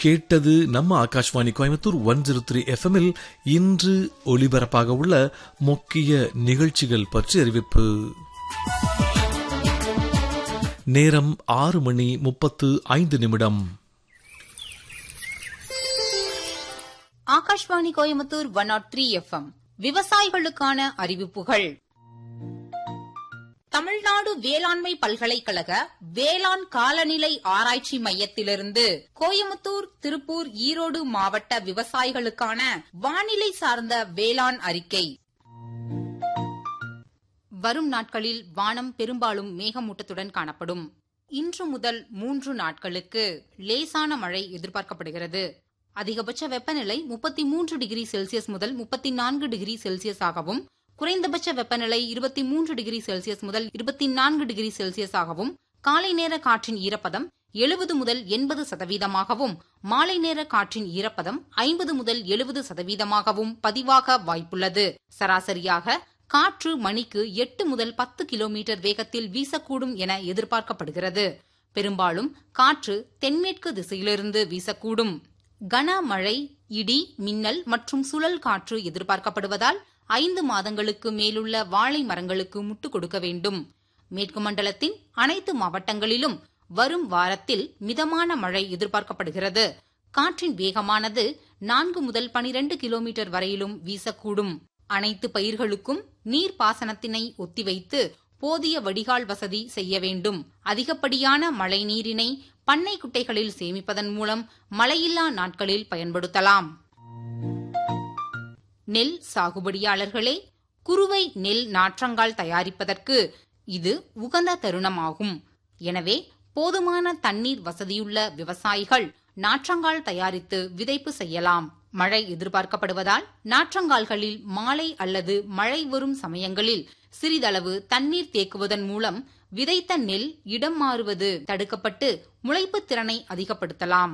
கேட்டது நம்ம Akashvani Coimbatore one zero three எஃப்எம்மில் இன்று ஒளிபரப்பாக உள்ள முக்கிய நிகழ்ச்சிகள் பற்றி அறிவிப்பு நேரம் ஆறு மணி முப்பத்து ஐந்து நிமிடம் Akashvani Coimbatore one nought three FM விவசாயிகளுக்கான அறிவிப்புகள் தமிழ்நாடு வேளாண்மை பல்கலைக்கழக வேளாண் காலநிலை ஆராய்ச்சி மையத்திலிருந்து கோயமுத்தூர் திருப்பூர் ஈரோடு மாவட்ட விவசாயிகளுக்கான வானிலை சார்ந்த வேளாண் அறிக்கை வரும் நாட்களில் வானம் பெரும்பாலும் மேகமூட்டத்துடன் காணப்படும் இன்று முதல் மூன்று நாட்களுக்கு லேசான மழை எதிர்பார்க்கப்படுகிறது அதிகபட்ச வெப்பநிலை முப்பத்தி மூன்று டிகிரி செல்சியஸ் முதல் முப்பத்தி நான்கு டிகிரி செல்சியஸ் ஆகவும் குறைந்தபட்ச வெப்பநிலை இருபத்தி மூன்று டிகிரி செல்சியஸ் முதல் இருபத்தி நான்கு டிகிரி செல்சியஸ் ஆகவும் காலை நேர காற்றின் ஈரப்பதம் எழுபது முதல் எண்பது சதவீதமாகவும் மாலை நேர காற்றின் ஈரப்பதம் ஐம்பது முதல் எழுபது சதவீதமாகவும் பதிவாக வாய்ப்புள்ளது சராசரியாக காற்று மணிக்கு எட்டு முதல் பத்து கிலோமீட்டர் வேகத்தில் வீசக்கூடும் என எதிர்பார்க்கப்படுகிறது பெரும்பாலும் காற்று தென்மேற்கு திசையிலிருந்து வீசக்கூடும் கனமழை இடி மின்னல் மற்றும் சுழல் காற்று எதிர்பார்க்கப்படுவதால் ஐந்து மாதங்களுக்கு மேலுள்ள வாழை மரங்களுக்கு முட்டு கொடுக்க வேண்டும் மேற்கு மண்டலத்தின் அனைத்து மாவட்டங்களிலும் வரும் வாரத்தில் மிதமான மழை எதிர்பார்க்கப்படுகிறது காற்றின் வேகமானது நான்கு முதல் பனிரெண்டு கிலோமீட்டர் வரையிலும் வீசக்கூடும் அனைத்து பயிர்களுக்கும் நீர் பாசனத்தினை ஒத்திவைத்து போதிய வடிகால் வசதி செய்ய வேண்டும் அதிகப்படியான மழை நீரினை பண்ணை குட்டைகளில் சேமிப்பதன் மூலம் மழையில்லா நாட்களில் பயன்படுத்தலாம் நெல் சாகுபடியாளர்களே குறுவை நெல் நாற்றங்கால் தயாரிப்பதற்கு இது உகந்த தருணமாகும் எனவே போதுமான தண்ணீர் வசதியுள்ள விவசாயிகள் நாற்றங்கால் தயாரித்து விதைப்பு செய்யலாம் மழை எதிர்பார்க்கப்படுவதால் நாற்றங்கால்களில் மாலை அல்லது மழை வரும் சமயங்களில் சிறிதளவு தண்ணீர் தேக்குவதன் மூலம் விதைத்த நெல் இடம் மாறுவது தடுக்கப்பட்டு முளைப்பு திறனை அதிகப்படுத்தலாம்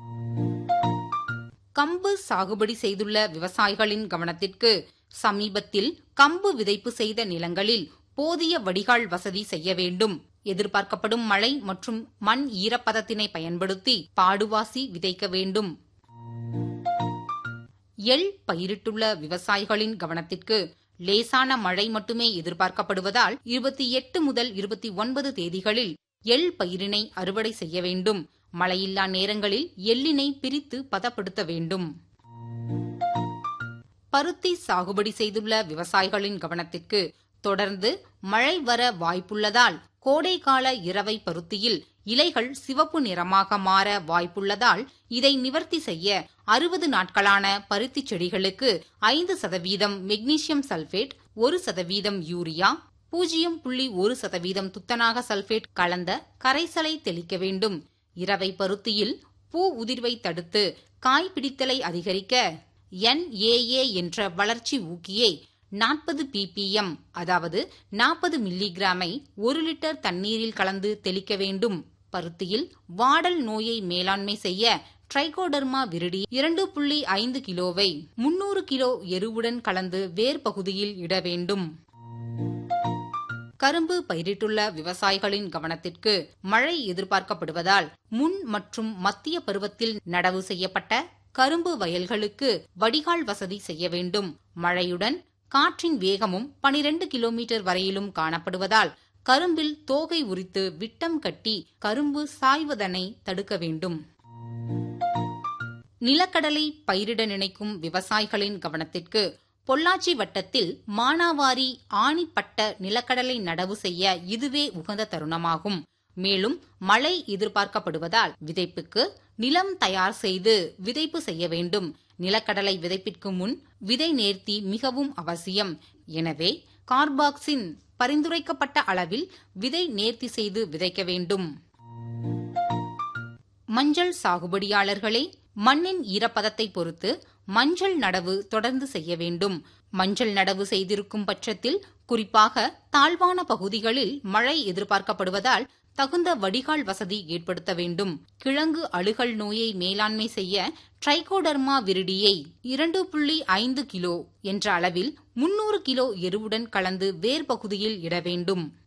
கம்பு சாகுபடி செய்துள்ள விவசாயிகளின் கவனத்திற்கு சமீபத்தில் கம்பு விதைப்பு செய்த நிலங்களில் போதிய வடிகால் வசதி செய்ய வேண்டும் எதிர்பார்க்கப்படும் மழை மற்றும் மண் ஈரப்பதத்தினை பயன்படுத்தி பாடுவாசி விதைக்க வேண்டும் எள் பயிரிட்டுள்ள விவசாயிகளின் கவனத்திற்கு லேசான மழை மட்டுமே எதிர்பார்க்கப்படுவதால் இருபத்தி எட்டு முதல் இருபத்தி ஒன்பது தேதிகளில் எள் பயிரினை அறுவடை செய்ய வேண்டும் மழையில்லா நேரங்களில் எள்ளினை பிரித்து பதப்படுத்த வேண்டும் பருத்தி சாகுபடி செய்துள்ள விவசாயிகளின் கவனத்திற்கு தொடர்ந்து மழை வர வாய்ப்புள்ளதால் கோடைகால இரவை பருத்தியில் இலைகள் சிவப்பு நிறமாக மாற வாய்ப்புள்ளதால் இதை நிவர்த்தி செய்ய அறுபது நாட்களான பருத்தி செடிகளுக்கு ஐந்து சதவீதம் மெக்னீசியம் சல்பேட் ஒரு சதவீதம் யூரியா பூஜ்ஜியம் புள்ளி ஒரு சதவீதம் துத்தநாக சல்பேட் கலந்த கரைசலை தெளிக்க வேண்டும் இரவை பருத்தியில் பூ உதிர்வை தடுத்து காய் பிடித்தலை அதிகரிக்க என்ஏஏ என்ற வளர்ச்சி ஊக்கியை நாற்பது பிபிஎம் அதாவது நாற்பது மில்லிகிராமை ஒரு லிட்டர் தண்ணீரில் கலந்து தெளிக்க வேண்டும் பருத்தியில் வாடல் நோயை மேலாண்மை செய்ய ட்ரைகோடர்மா விருடி இரண்டு புள்ளி ஐந்து கிலோவை முன்னூறு கிலோ எருவுடன் கலந்து வேர் பகுதியில் இட வேண்டும் கரும்பு பயிரிட்டுள்ள விவசாயிகளின் கவனத்திற்கு மழை எதிர்பார்க்கப்படுவதால் முன் மற்றும் மத்திய பருவத்தில் நடவு செய்யப்பட்ட கரும்பு வயல்களுக்கு வடிகால் வசதி செய்ய வேண்டும் மழையுடன் காற்றின் வேகமும் பனிரெண்டு கிலோமீட்டர் வரையிலும் காணப்படுவதால் கரும்பில் தோகை உரித்து விட்டம் கட்டி கரும்பு சாய்வதனை தடுக்க வேண்டும் நிலக்கடலை பயிரிட நினைக்கும் விவசாயிகளின் கவனத்திற்கு பொள்ளாச்சி வட்டத்தில் மானாவாரி ஆணிப்பட்ட நிலக்கடலை நடவு செய்ய இதுவே உகந்த தருணமாகும் மேலும் மழை எதிர்பார்க்கப்படுவதால் விதைப்புக்கு நிலம் தயார் செய்து விதைப்பு செய்ய வேண்டும் நிலக்கடலை விதைப்பிற்கு முன் விதை நேர்த்தி மிகவும் அவசியம் எனவே கார்பாக்சின் பரிந்துரைக்கப்பட்ட அளவில் விதை நேர்த்தி செய்து விதைக்க வேண்டும் மஞ்சள் சாகுபடியாளர்களே மண்ணின் ஈரப்பதத்தை பொறுத்து மஞ்சள் நடவு தொடர்ந்து செய்ய வேண்டும் மஞ்சள் நடவு செய்திருக்கும் பட்சத்தில் குறிப்பாக தாழ்வான பகுதிகளில் மழை எதிர்பார்க்கப்படுவதால் தகுந்த வடிகால் வசதி ஏற்படுத்த வேண்டும் கிழங்கு அழுகல் நோயை மேலாண்மை செய்ய ட்ரைகோடர்மா விரிடியை இரண்டு புள்ளி ஐந்து கிலோ என்ற அளவில் முன்னூறு கிலோ எருவுடன் கலந்து வேர் பகுதியில் இட வேண்டும்